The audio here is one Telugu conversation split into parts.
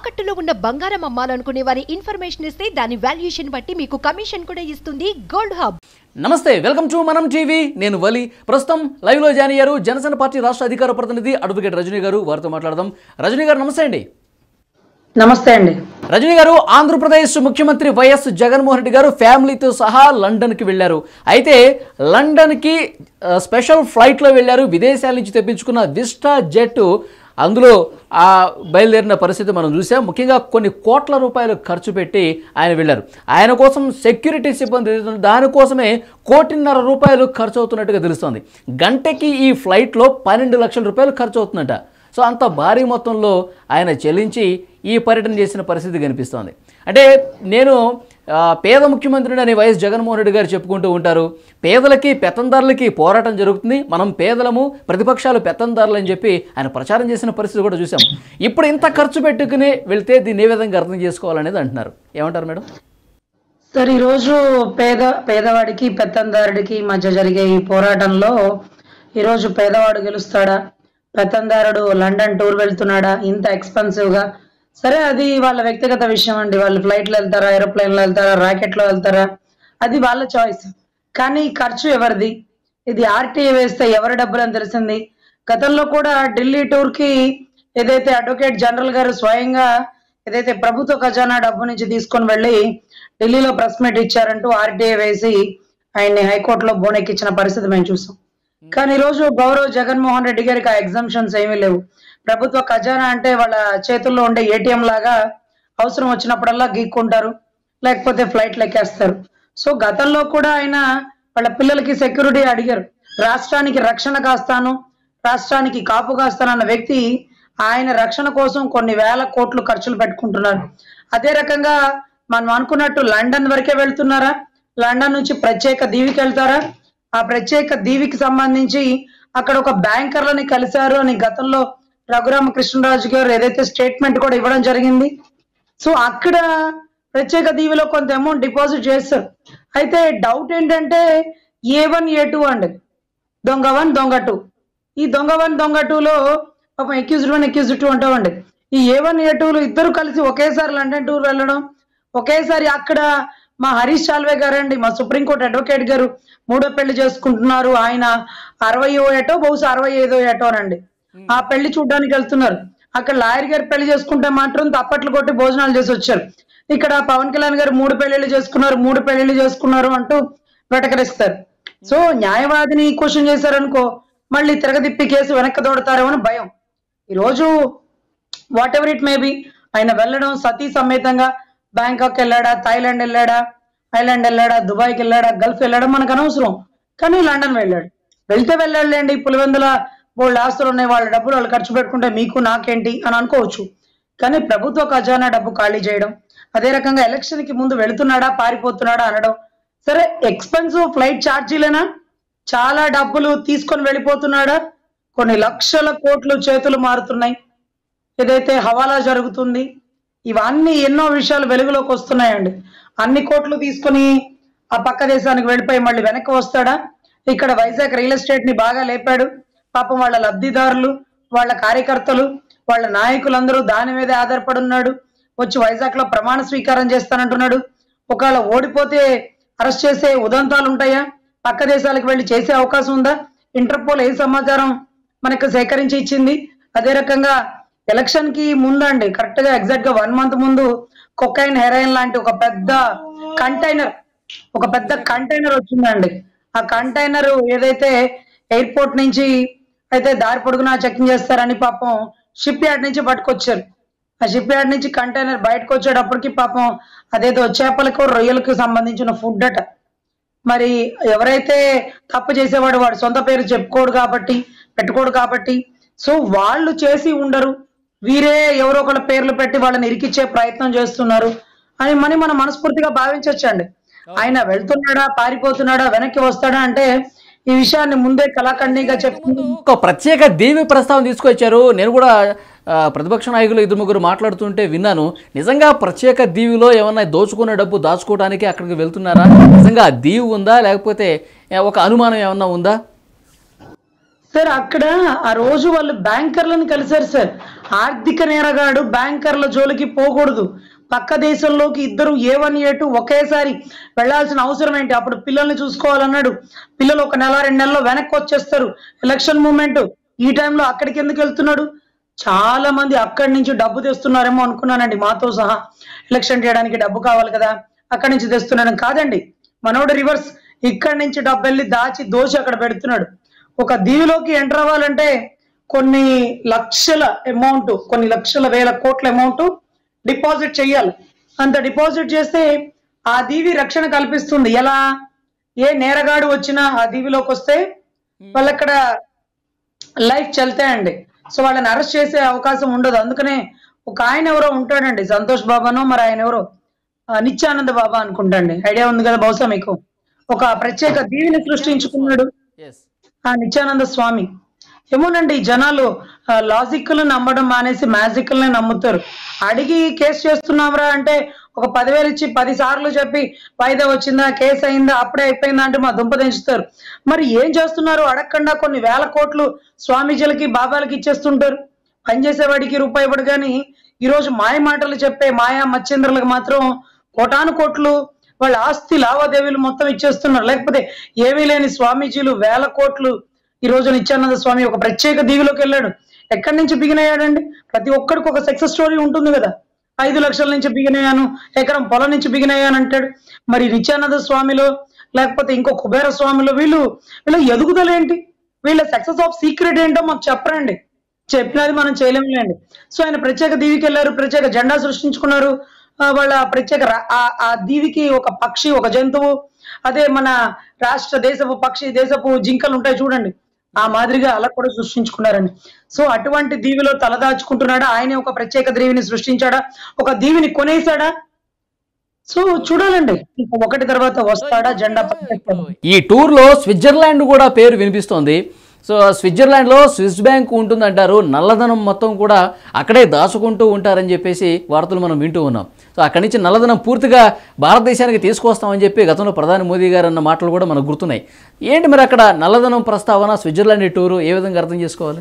తాకట్టులో ఉన్న బంగారం అమ్మాలనుకునే వారి ఇన్ఫర్మేషన్ ఇస్తే దాని వాల్యుయేషన్ బట్టి మీకు కమిషన్ కూడా ఇస్తుంది గోల్డ్ హబ్ నమస్తే వెల్కమ్ టు మనం టీవీ నేను వలి ప్రస్తుతం లైవ్లో జాయిన్ అయ్యారు జనసేన పార్టీ రాష్ట్ర అధికార ప్రతినిధి అడ్వకేట్ రజనీ గారు వారితో మాట్లాడదాం రజనీ గారు నమస్తే అండి నమస్తే అండి రజనీ గారు ఆంధ్రప్రదేశ్ ముఖ్యమంత్రి వైఎస్ జగన్మోహన్ రెడ్డి గారు ఫ్యామిలీతో సహా లండన్కి వెళ్ళారు అయితే లండన్కి ఆ, స్పెషల్ ఫ్లైట్లో వెళ్ళారు విదేశాల నుంచి తెప్పించుకున్న విస్టా జెట్ అందులో ఆ బయలుదేరిన పరిస్థితి మనం చూసాం ముఖ్యంగా కొన్ని కోట్ల రూపాయలు ఖర్చు పెట్టి ఆయన వెళ్ళారు ఆయన కోసం సెక్యూరిటీ సిబ్బంది ఏదైతే ఉందో దానికోసమే కోటిన్నర రూపాయలు ఖర్చు అవుతున్నట్టుగా తెలుస్తోంది గంటకి ఈ ఫ్లైట్లో పన్నెండు లక్షల రూపాయలు ఖర్చు అవుతుందట సో అంత భారీ మొత్తంలో ఆయన చెల్లించి ఈ పర్యటన చేసిన పరిస్థితి కనిపిస్తోంది అంటే నేను ఆ, పేద ముఖ్యమంత్రిని అని వైఎస్ జగన్మోహన్ రెడ్డి గారు చెప్పుకుంటూ ఉంటారు పేదలకి పెత్తందారులకి పోరాటం జరుగుతుంది మనం పేదలము ప్రతిపక్షాలు పెత్తందారులు అని చెప్పి ఆయన ప్రచారం చేసిన పరిస్థితి కూడా చూసాం ఇప్పుడు ఇంత ఖర్చు పెట్టుకుని వెళ్తే దీన్ని ఏ విధంగా అర్థం చేసుకోవాలనేది అంటున్నారు ఏమంటారు మేడం సార్ ఈరోజు పేద పేదవాడికి పెత్తందారుడికి మధ్య జరిగే ఈ పోరాటంలో ఈరోజు పేదవాడు గెలుస్తాడా పెత్తందారుడు లండన్ టూర్ వెళ్తున్నాడా ఇంత ఎక్స్పెన్సివ్ గా సరే అది వాళ్ళ వ్యక్తిగత విషయం అండి వాళ్ళు ఫ్లైట్లో వెళ్తారా ఏరోప్లేన్లో వెళ్తారా రాకెట్లో వెళ్తారా అది వాళ్ళ చాయిస్ కానీ ఈ ఖర్చు ఎవరిది ఇది ఆర్టీఏ వేస్తే ఎవరి డబ్బులు అని తెలిసింది గతంలో కూడా ఢిల్లీ టూర్ కి ఏదైతే అడ్వకేట్ జనరల్ గారు స్వయంగా ఏదైతే ప్రభుత్వ ఖజానా డబ్బు నుంచి తీసుకొని వెళ్ళి ఢిల్లీలో ప్రెస్ మీట్ ఇచ్చారంటూ ఆర్టీఏ వేసి ఆయన్ని హైకోర్టులో బోనెక్కించిన పరిస్థితి మేము చూసాం కానీ ఈ రోజు గౌరవ్ జగన్మోహన్ రెడ్డి గారికి ఆ ఎగ్జామ్షన్స్ ఏమీ లేవు ప్రభుత్వ ఖజానా అంటే వాళ్ళ చేతుల్లో ఉండే ఏటీఎం లాగా అవసరం వచ్చినప్పుడల్లా గీక్కుంటారు లేకపోతే ఫ్లైట్ లెక్కేస్తారు సో గతంలో కూడా ఆయన వాళ్ళ పిల్లలకి సెక్యూరిటీ అడిగారు రాష్ట్రానికి రక్షణ కాస్తాను రాష్ట్రానికి కాపు కాస్తానన్న వ్యక్తి ఆయన రక్షణ కోసం కొన్ని వేల కోట్లు ఖర్చులు పెట్టుకుంటున్నారు అదే రకంగా మనం అనుకున్నట్టు లండన్ వరకే వెళ్తున్నారా లండన్ నుంచి ప్రత్యేక దీవికి వెళ్తారా ఆ ప్రత్యేక దీవికి సంబంధించి అక్కడ ఒక బ్యాంకర్లని కలిశారు అని గతంలో రఘురామకృష్ణరాజు గారు ఏదైతే స్టేట్మెంట్ కూడా ఇవ్వడం జరిగింది సో అక్కడ ప్రత్యేక దీవిలో కొంత అమౌంట్ డిపాజిట్ చేస్తారు అయితే డౌట్ ఏంటంటే ఏ వన్ ఏ టూ అండి దొంగ వన్ దొంగ టూ ఈ దొంగ వన్ దొంగ టూలో పాపం ఎక్యూజ్డ్ వన్ ఎక్యూజ్డ్ టూ ఉంటామండి ఈ ఏ వన్ ఏ టూలు ఇద్దరు కలిసి ఒకేసారి లండన్ టూర్ వెళ్ళడం ఒకేసారి అక్కడ మా హరీష్ చాల్వే గారండి మా సుప్రీంకోర్టు అడ్వకేట్ గారు మూడో పెళ్లి చేసుకుంటున్నారు ఆయన అరవయో ఏటో బహుశా అరవై ఐదో ఏటోనండి ఆ పెళ్లి చూడడానికి వెళ్తున్నారు అక్కడ లాయర్ గారు పెళ్లి చేసుకుంటే మాత్రం తప్పట్లు కొట్టి భోజనాలు చేసి వచ్చారు ఇక్కడ పవన్ కళ్యాణ్ గారు మూడు పెళ్లిళ్ళు చేసుకున్నారు మూడు పెళ్లిళ్ళు చేసుకున్నారు అంటూ వెటకరిస్తారు సో న్యాయవాదిని క్వశ్చన్ చేశారనుకో మళ్ళీ తిరగదిప్పి కేసు వెనక్కి దోడతారేమో అని భయం ఈరోజు whatever it may be ఆయన వెళ్ళడం సతీ సమేతంగా బ్యాంకాక్ వెళ్ళాడా థాయిలాండ్ వెళ్ళాడా ఐలాండ్ వెళ్ళాడా దుబాయ్కి వెళ్ళాడా గల్ఫ్ వెళ్ళాడా మనకు అనవసరం కానీ లండన్ వెళ్ళాడు వెళ్తే వెళ్ళాడులేండి పులివెందుల బోల్డ్ ఆస్తులు ఉన్నాయి వాళ్ళ డబ్బులు వాళ్ళు ఖర్చు పెట్టుకుంటే మీకు నాకేంటి అని అనుకోవచ్చు కానీ ప్రభుత్వ ఖజానా డబ్బు ఖాళీ చేయడం అదే రకంగా ఎలక్షన్ కి ముందు వెళుతున్నాడా పారిపోతున్నాడా అనడం సరే ఎక్స్పెన్సివ్ ఫ్లైట్ ఛార్జీలేనా చాలా డబ్బులు తీసుకొని వెళ్ళిపోతున్నాడా కొన్ని లక్షల కోట్లు చేతులు మారుతున్నాయి ఏదైతే హవాలా జరుగుతుంది ఇవన్నీ ఎన్నో విషయాలు వెలుగులోకి వస్తున్నాయండి అన్ని కోట్లు తీసుకొని ఆ పక్క దేశానికి వెళ్ళిపోయి మళ్ళీ వెనక్కి వస్తాడా ఇక్కడ వైజాగ్ రియల్ ఎస్టేట్ ని బాగా లేపాడు పాపం వాళ్ళ లబ్ధిదారులు వాళ్ళ కార్యకర్తలు వాళ్ళ నాయకులందరూ దాని మీదే ఆధారపడి ఉన్నాడు వచ్చి వైజాగ్ లో ప్రమాణ స్వీకారం చేస్తానంటున్నాడు ఒకవేళ ఓడిపోతే అరెస్ట్ చేసే ఉదంతాలు ఉంటాయా పక్క దేశాలకు వెళ్ళి చేసే అవకాశం ఉందా ఇంటర్పోల్ ఏ సమాచారం మనకు సేకరించి ఇచ్చింది అదే రకంగా ఎలక్షన్ కి ముందండి కరెక్ట్ గా ఎగ్జాక్ట్ గా వన్ మంత్ ముందు కొకైన్ హెరాయిన్ లాంటి ఒక పెద్ద కంటైనర్ ఒక పెద్ద కంటైనర్ వచ్చిందండి ఆ కంటైనర్ ఏదైతే ఎయిర్పోర్ట్ నుంచి అయితే దారి పొడుగునా చెకింగ్ చేస్తారని పాపం షిప్ యార్డ్ నుంచి పట్టుకొచ్చారు ఆ షిప్ యార్డ్ నుంచి కంటైనర్ బయటకు వచ్చేటప్పటికి పాపం అదేదో చేపలకు రొయ్యలకు సంబంధించిన ఫుడ్ అట మరి ఎవరైతే తప్పు చేసేవాడు వాడు సొంత పేరు చెప్పుకోడు కాబట్టి పెట్టుకోడు కాబట్టి సో వాళ్ళు చేసి ఉండరు వీరే ఎవరో ఒకళ్ళ పేర్లు పెట్టి వాళ్ళని ఇరికిచ్చే ప్రయత్నం చేస్తున్నారు అని మని మనం మనస్ఫూర్తిగా భావించవచ్చండి ఆయన వెళ్తున్నాడా పారిపోతున్నాడా వెనక్కి వస్తాడా అంటే ఈ విషయాన్ని ముందే కళాఖండిగా చెప్తుంది ఒక ప్రత్యేక దీవి ప్రస్తావన తీసుకొచ్చారు నేను కూడా ఆ, ప్రతిపక్ష నాయకులు ఇద్దరు ముగ్గురు మాట్లాడుతుంటే విన్నాను నిజంగా ప్రత్యేక దీవిలో ఏమన్నా దోచుకున్న డబ్బు దాచుకోవడానికి అక్కడికి వెళ్తున్నారా నిజంగా ఆ దీవి ఉందా లేకపోతే ఏ, ఒక అనుమానం ఏమన్నా ఉందా సార్ అక్కడ ఆ రోజు వాళ్ళు బ్యాంకర్లను కలిశారు సార్ ఆర్థిక నేరగాడు బ్యాంకర్ల జోలికి పోకూడదు పక్క దేశంలోకి ఇద్దరు ఏ వన్ ఏ టూ ఒకేసారి వెళ్ళాల్సిన అవసరం ఏంటి అప్పుడు పిల్లల్ని చూసుకోవాలన్నాడు పిల్లలు ఒక నెల రెండు నెలల్లో వెనక్కి వచ్చేస్తారు ఎలక్షన్ మూమెంట్ ఈ టైంలో అక్కడికి ఎందుకు వెళ్తున్నాడు చాలా మంది అక్కడి నుంచి డబ్బు తెస్తున్నారేమో అనుకున్నానండి మాతో సహా ఎలక్షన్ చేయడానికి డబ్బు కావాలి కదా అక్కడి నుంచి తెస్తున్నాను కాదండి మనోడు రివర్స్ ఇక్కడి నుంచి డబ్బు వెళ్ళి దాచి దోచి అక్కడ పెడుతున్నాడు ఒక దీవిలోకి ఎంటర్ అవ్వాలంటే కొన్ని లక్షల అమౌంట్ కొన్ని లక్షల వేల కోట్ల అమౌంట్ డిపాజిట్ చేయాలి అంత డిపాజిట్ చేస్తే ఆ దీవి రక్షణ కల్పిస్తుంది ఎలా ఏ నేరగాడు వచ్చినా ఆ దీవిలోకి వస్తే వాళ్ళక్కడ లైఫ్ చల్తాయండి సో వాళ్ళని అరెస్ట్ చేసే అవకాశం ఉండదు అందుకనే ఒక ఆయన ఎవరో ఉంటాడండి సంతోష్ బాబానో మరి ఆయన ఎవరో ఆ, నిత్యానంద బాబా అనుకుంటాండి ఐడియా ఉంది కదా బహుశా మీకు ఒక ప్రత్యేక దీవిని సృష్టించుకున్నాడు ఎస్ ఆ నిత్యానంద స్వామి ఏమోనండి జనాలు లాజిక్ నమ్మడం మానేసి మ్యాజికల్ నమ్ముతారు అడిగి కేసు చేస్తున్నాంరా అంటే ఒక పదివేలు ఇచ్చి పది సార్లు చెప్పి వాయిదా వచ్చిందా కేసు అయిందా అప్పుడే అయిపోయిందా అంటే మా దుంప దించుతారు మరి ఏం చేస్తున్నారు అడగకుండా కొన్ని వేల కోట్లు స్వామీజీలకి బాబాలకి ఇచ్చేస్తుంటారు పనిచేసేవాడికి రూపాయి ఇవ్వడు కానీ ఈరోజు మాయ మాటలు చెప్పే మాయా మచ్చేంద్రులకు మాత్రం కోటాను కోట్లు వాళ్ళ ఆస్తి లావాదేవీలు మొత్తం ఇచ్చేస్తున్నారు లేకపోతే ఏమీ లేని స్వామీజీలు వేల కోట్లు ఈ రోజు నిత్యానంద స్వామి ఒక ప్రత్యేక దీవిలోకి వెళ్ళాడు ఎక్కడి నుంచి బిగిన్ అయ్యాడండి ప్రతి ఒక్కడికి ఒక సక్సెస్ స్టోరీ ఉంటుంది కదా ఐదు లక్షల నుంచి బిగిన్ అయ్యాను ఎకరం పొలం నుంచి బిగిన్ అయ్యాను అంటాడు మరి నిత్యానంద స్వామిలో లేకపోతే ఇంకో కుబేర స్వామిలో వీళ్ళు వీళ్ళ ఎదుగుదల ఏంటి వీళ్ళ సక్సెస్ ఆఫ్ సీక్రెట్ ఏంటో మాకు చెప్పరండి చెప్పినది మనం చేయలేములేండి సో ఆయన ప్రత్యేక దీవికి వెళ్ళారు ప్రత్యేక జెండా సృష్టించుకున్నారు ఆ, వాళ్ళ ప్రత్యేక రా- ఆ- ఆ దీవికి ఒక పక్షి ఒక జంతువు అదే మన రాష్ట్ర దేశపు పక్షి దేశపు జింకలు ఉంటాయి చూడండి ఆ మాదిరిగా అలా కూడా సృష్టించుకున్నారండి సో అటువంటి దీవిలో తలదాచుకుంటున్నాడా ఆయనే ఒక ప్రత్యేక దీవిని సృష్టించాడా ఒక దీవిని కొనేసాడా సో చూడాలండి ఇంకా ఒకటి తర్వాత వస్తాడా జెండా పక్కన ఈ టూర్లో స్విట్జర్లాండ్ కూడా పేరు వినిపిస్తోంది సో స్విట్జర్లాండ్లో స్విస్ బ్యాంక్ ఉంటుందంటారు నల్లధనం మొత్తం కూడా అక్కడే దాచుకుంటూ ఉంటారని చెప్పేసి వార్తలు మనం వింటూ ఉన్నాం సో అక్కడి నుంచి నల్లధనం పూర్తిగా భారతదేశానికి తీసుకొస్తామని చెప్పి గతంలో ప్రధాని మోదీ గారు అన్న మాటలు కూడా మనకు గుర్తున్నాయి ఏంటి మరి అక్కడ నల్లధనం ప్రస్తావన స్విట్జర్లాండ్ టూరు ఏ విధంగా అర్థం చేసుకోవాలి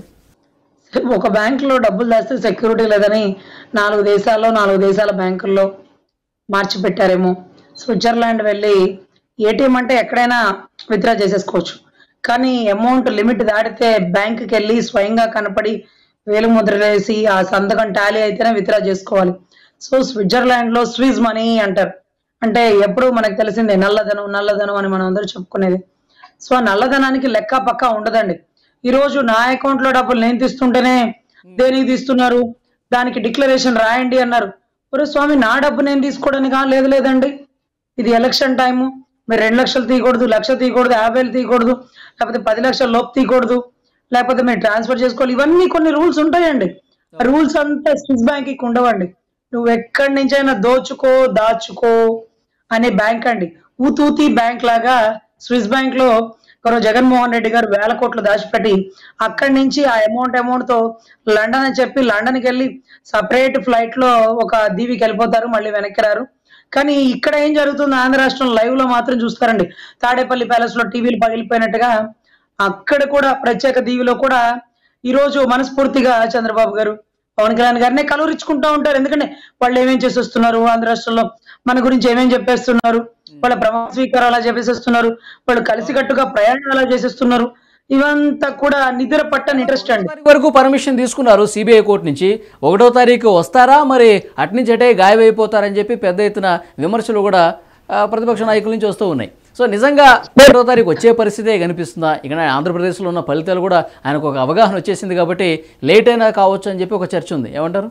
ఒక బ్యాంక్ లో డబ్బులు దాస్తే సెక్యూరిటీ లేదని నాలుగు దేశాల్లో నాలుగు దేశాల బ్యాంకుల్లో మార్చి పెట్టారేమో స్విట్జర్లాండ్ వెళ్ళి ఏటీఎం అంటే ఎక్కడైనా విత్డ్రా చేసేసుకోవచ్చు కానీ అమౌంట్ లిమిట్ దాటితే బ్యాంకుకి వెళ్ళి స్వయంగా కనపడి వేలు ముద్ర వేసి ఆ సంతకం టాలీ అయితేనే విత్డ్రా చేసుకోవాలి సో స్విట్జర్లాండ్ లో స్విజ్ మనీ అంటారు అంటే ఎప్పుడు మనకు తెలిసిందే నల్లధనం నల్లధనం అని మనం అందరూ చెప్పుకునేది సో ఆ నల్లధనానికి లెక్క పక్క ఉండదండి ఈ రోజు నా అకౌంట్ లో డబ్బులు నేను తీస్తుంటేనే దేనికి తీస్తున్నారు దానికి డిక్లరేషన్ రాయండి అన్నారు ఒరే స్వామి నా డబ్బు నేను తీసుకోవడానికి లేదు లేదండి ఇది ఎలక్షన్ టైము మీరు రెండు లక్షలు తీయకూడదు లక్ష తీయకూడదు యాభై వేలు తీయకూడదు లేకపోతే పది లక్షల లోపు తీయకూడదు లేకపోతే మీరు ట్రాన్స్ఫర్ చేసుకోవాలి ఇవన్నీ కొన్ని రూల్స్ ఉంటాయండి రూల్స్ అంతా స్విస్ బ్యాంక్ కి ఉండవండి నువ్వు ఎక్కడి నుంచైనా దోచుకో దాచుకో అనే బ్యాంక్ అండి ఊతూతి బ్యాంక్ లాగా స్విస్ బ్యాంక్ లో గౌరవ జగన్మోహన్ రెడ్డి గారు వేల కోట్లు దాచిపెట్టి అక్కడి నుంచి ఆ అమౌంట్ అమౌంట్ తో లండన్ అని చెప్పి లండన్కి వెళ్ళి సపరేట్ ఫ్లైట్ లో ఒక దీవికి వెళ్ళిపోతారు మళ్ళీ వెనక్కి రారు కానీ ఇక్కడ ఏం జరుగుతుంది ఆంధ్ర రాష్ట్రం లైవ్ లో మాత్రం చూస్తారండి తాడేపల్లి ప్యాలెస్ లో టీవీలు పగిలిపోయినట్టుగా అక్కడ కూడా ప్రత్యేక దీవిలో కూడా ఈ రోజు మనస్ఫూర్తిగా చంద్రబాబు గారు పవన్ కళ్యాణ్ గారినే కలవరించుకుంటూ ఉంటారు ఎందుకంటే వాళ్ళు ఏమేం చేసేస్తున్నారు ఆంధ్ర రాష్ట్రంలో మన గురించి ఏమేం చెప్పేస్తున్నారు వాళ్ళ ప్రమాణ స్వీకారం అలా చేసేస్తున్నారు వాళ్ళు కలిసికట్టుగా ప్రయాణం అలా చేసేస్తున్నారు ఇవంతా కూడా నిద్ర పట్టని ఇంట్రెస్ట్ అండి తారీఖు వరకు పర్మిషన్ తీసుకున్నారు సిబిఐ కోర్టు నుంచి ఒకటో తారీఖు వస్తారా మరి అట్నుంచి అటే గాయమైపోతారని చెప్పి పెద్ద ఎత్తున విమర్శలు కూడా ఆ, ప్రతిపక్ష నాయకుల నుంచి వస్తూ ఉన్నాయి సో నిజంగా ఒకటో తారీఖు వచ్చే పరిస్థితే కనిపిస్తుందా ఇక ఆంధ్రప్రదేశ్లో ఉన్న ఫలితాలు కూడా ఆయనకు ఒక అవగాహన వచ్చేసింది కాబట్టి లేట్ అయినా కావచ్చు అని చెప్పి ఒక చర్చ ఉంది ఏమంటారు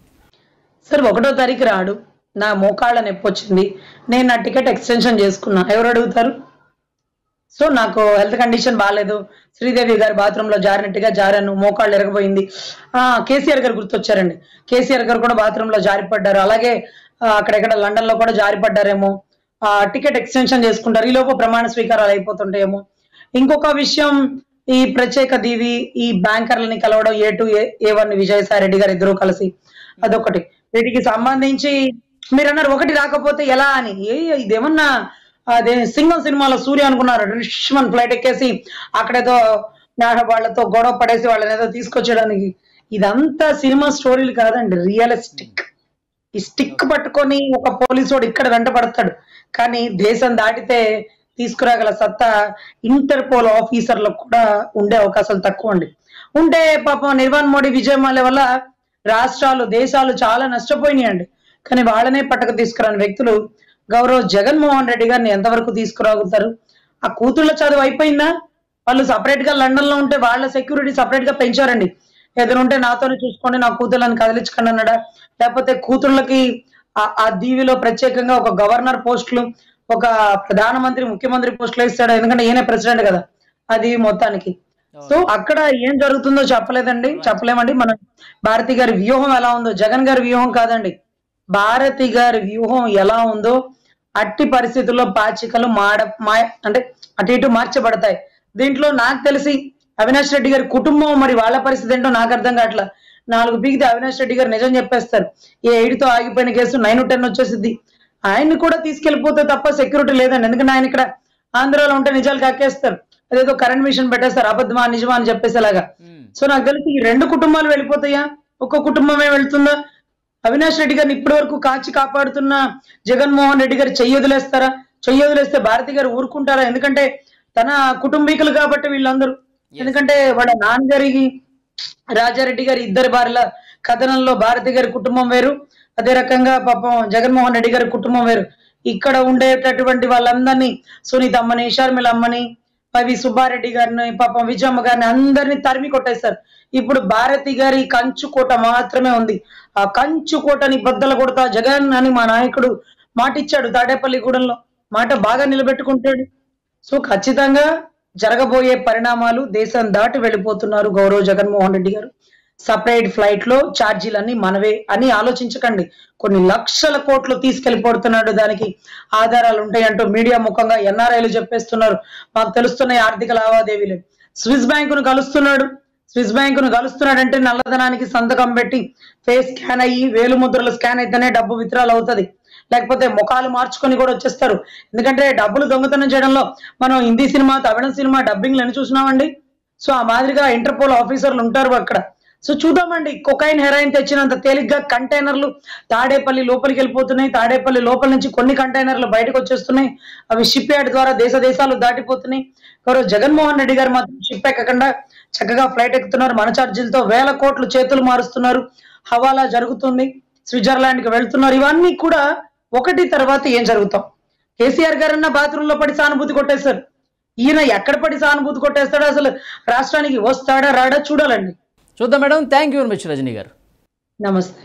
సార్ ఒకటో తారీఖు రాడు నా మోకాళ్ళ నొప్పి వచ్చింది నేను నా టికెట్ ఎక్స్టెన్షన్ చేసుకున్నా ఎవరు అడుగుతారు సో నాకు హెల్త్ కండిషన్ బాగాలేదు శ్రీదేవి గారి బాత్రూమ్ లో జారినట్టుగా జారాను మోకాళ్ళు ఎరగబోయింది ఆ కేసీఆర్ గారు గుర్తొచ్చారండి కేసీఆర్ గారు కూడా బాత్రూమ్ లో జారిపడ్డారు అలాగే ఆ, అక్కడెక్కడ లండన్ లో కూడా జారిపడ్డారేమో ఆ టికెట్ ఎక్స్టెన్షన్ చేసుకుంటారు ఈ లోపు ప్రమాణ స్వీకారాలు అయిపోతుంటాయేమో ఇంకొక విషయం ఈ ప్రత్యేక దీవి ఈ బ్యాంకర్లని కలవడం A two A one Vijayasai Reddy గారు ఇద్దరు కలిసి అదొకటి వీటికి సంబంధించి మీరు అన్నారు ఒకటి రాకపోతే ఎలా అని ఏ ఇదేమన్నా అదే సింగం సినిమాలో సూర్య అనుకున్నారు రిష్మన్ ఫ్లైట్ ఎక్కేసి అక్కడేదో నా- వాళ్ళతో గొడవ పడేసి వాళ్ళని ఏదో తీసుకొచ్చేయడానికి ఇదంతా సినిమా స్టోరీలు కాదండి రియలిస్టిక్ ఈ స్టిక్ పట్టుకొని ఒక పోలీసోడు ఇక్కడ వెంట పడతాడు కానీ దేశం దాటితే తీసుకురాగల సత్తా ఇంటర్పోల్ ఆఫీసర్లకు కూడా ఉండే అవకాశాలు తక్కువ అండి ఉంటే పాపం నిర్వాణ్ మోడీ విజయమాల వల్ల రాష్ట్రాలు దేశాలు చాలా నష్టపోయినాయండి కానీ వాళ్ళనే పట్టక తీసుకురాని వ్యక్తులు గౌరవ్ జగన్మోహన్ రెడ్డి గారిని ఎంతవరకు తీసుకురాగుతారు ఆ కూతుళ్ళ చదువు అయిపోయిందా వాళ్ళు సపరేట్ గా లండన్ లో ఉంటే వాళ్ళ సెక్యూరిటీ సపరేట్ గా పెంచారండి ఏదైనా ఉంటే నాతోనే చూసుకోండి నా కూతుళ్ళని కదిలించకండి అన్నాడా లేకపోతే కూతుళ్ళకి ఆ- ఆ దీవిలో ప్రత్యేకంగా ఒక గవర్నర్ పోస్టులు ఒక ప్రధానమంత్రి ముఖ్యమంత్రి పోస్టులు ఇస్తాడు ఎందుకంటే ఈయన ప్రెసిడెంట్ కదా అది మొత్తానికి సో అక్కడ ఏం జరుగుతుందో చెప్పలేదండి చెప్పలేమండి మన భారతి గారి వ్యూహం ఎలా ఉందో జగన్ గారి వ్యూహం కాదండి భారతి గారి వ్యూహం ఎలా ఉందో అట్టి పరిస్థితుల్లో పాచికలు మాడ మా అంటే అటు ఇటు మార్చబడతాయి దీంట్లో నాకు తెలిసి అవినాష్ రెడ్డి గారి కుటుంబం మరి వాళ్ళ పరిస్థితి ఏంటో నాకు అర్థం కావట్లా నాలుగు పీకితే అవినాష్ రెడ్డి గారు నిజం చెప్పేస్తారు ఏ eight తో ఆగిపోయిన కేసు నైన్ టెన్ వచ్చేసింది ఆయన్ని కూడా తీసుకెళ్లిపోతే తప్ప సెక్యూరిటీ లేదండి ఎందుకంటే ఆయన ఇక్కడ ఆంధ్రాలో ఉంటే నిజాలు కక్కేస్తారు అదేదో కరెంట్ మిషన్ పెట్టేస్తారు అబద్ధమా నిజమా అని చెప్పేసేలాగా సో నాకు తెలిసి ఈ రెండు కుటుంబాలు వెళ్ళిపోతాయా ఒక్క కుటుంబమే వెళ్తుందా అవినాష్ రెడ్డి గారిని ఇప్పటి వరకు కాచి కాపాడుతున్న జగన్మోహన్ రెడ్డి గారు చెయ్యి వదిలేస్తారా చెయ్యి వదిలేస్తే భారతి గారు ఊరుకుంటారా ఎందుకంటే తన కుటుంబీకులు కాబట్టి వీళ్ళందరూ ఎందుకంటే వాళ్ళ నాన్నగారికి రాజారెడ్డి గారి ఇద్దరు భార్యల కథనంలో భారతి గారి కుటుంబం వేరు అదే రకంగా పాపం జగన్మోహన్ రెడ్డి గారి కుటుంబం వేరు ఇక్కడ ఉండేటటువంటి వాళ్ళందరినీ సునీత అమ్మని షర్మిల అమ్మని పవి సుబ్బారెడ్డి గారిని పాపం విజయమ్మ గారిని అందరినీ తరిమి కొట్టేశారు ఇప్పుడు భారతి గారి కంచు కోట మాత్రమే ఉంది ఆ కంచు కోటని బద్దలు కొడతా జగన్ అని మా నాయకుడు మాటిచ్చాడు తాడేపల్లిగూడెంలో మాట బాగా నిలబెట్టుకుంటాడు సో ఖచ్చితంగా జరగబోయే పరిణామాలు దేశం దాటి వెళ్ళిపోతున్నారు గౌరవ్ జగన్మోహన్ రెడ్డి గారు సపరేట్ ఫ్లైట్ లో ఛార్జీలన్నీ మనవే అని ఆలోచించకండి కొన్ని లక్షల కోట్లు తీసుకెళ్లిపోతున్నాడు దానికి ఆధారాలు ఉంటాయి అంటూ మీడియా ముఖంగా ఎన్ఆర్ఐలు చెప్పేస్తున్నారు మాకు తెలుస్తున్నాయి ఆర్థిక లావాదేవీలు స్విస్ బ్యాంకును కలుస్తున్నాడు స్విస్ బ్యాంకును కలుస్తున్నాడంటే నల్లధనానికి సంతకం పెట్టి ఫేస్ స్కాన్ అయ్యి వేలు ముద్రలు స్కాన్ అయితేనే డబ్బు విత్డ్రాల్ అవుతది లేకపోతే ముఖాలు మార్చుకొని కూడా వచ్చేస్తారు ఎందుకంటే డబ్బులు దొంగతనం చేయడంలో మనం హిందీ సినిమా తమిళ సినిమా డబ్బింగ్లు ఎన్ని చూసినామండి సో ఆ మాదిరిగా ఇంటర్పోల్ ఆఫీసర్లు ఉంటారు అక్కడ సో చూద్దామండి కొకైన్ హెరాయిన్ తెచ్చినంత తేలిగ్గా కంటైనర్లు తాడేపల్లి లోపలికి వెళ్ళిపోతున్నాయి తాడేపల్లి లోపల నుంచి కొన్ని కంటైనర్లు బయటకు వచ్చేస్తున్నాయి అవి షిప్ యార్డ్ ద్వారా దేశ దేశాలు దాటిపోతున్నాయి గౌరవ్ జగన్మోహన్ రెడ్డి గారు మాత్రం షిప్ ఎక్కకుండా చక్కగా ఫ్లైట్ ఎక్కుతున్నారు మన ఛార్జీలతో వేల కోట్లు చేతులు మారుస్తున్నారు హవాలా జరుగుతుంది స్విట్జర్లాండ్ కి వెళ్తున్నారు ఇవన్నీ కూడా ఒకటి తర్వాత ఏం జరుగుతాం కేసీఆర్ గారన్న బాత్రూమ్ లో పడి సానుభూతి కొట్టేశారు ఈయన ఎక్కడ పడి సానుభూతి కొట్టేస్తాడో అసలు రాష్ట్రానికి వస్తాడా రాడా చూడాలండి చూద్దాం madam thank you very much Rajani గారు నమస్తే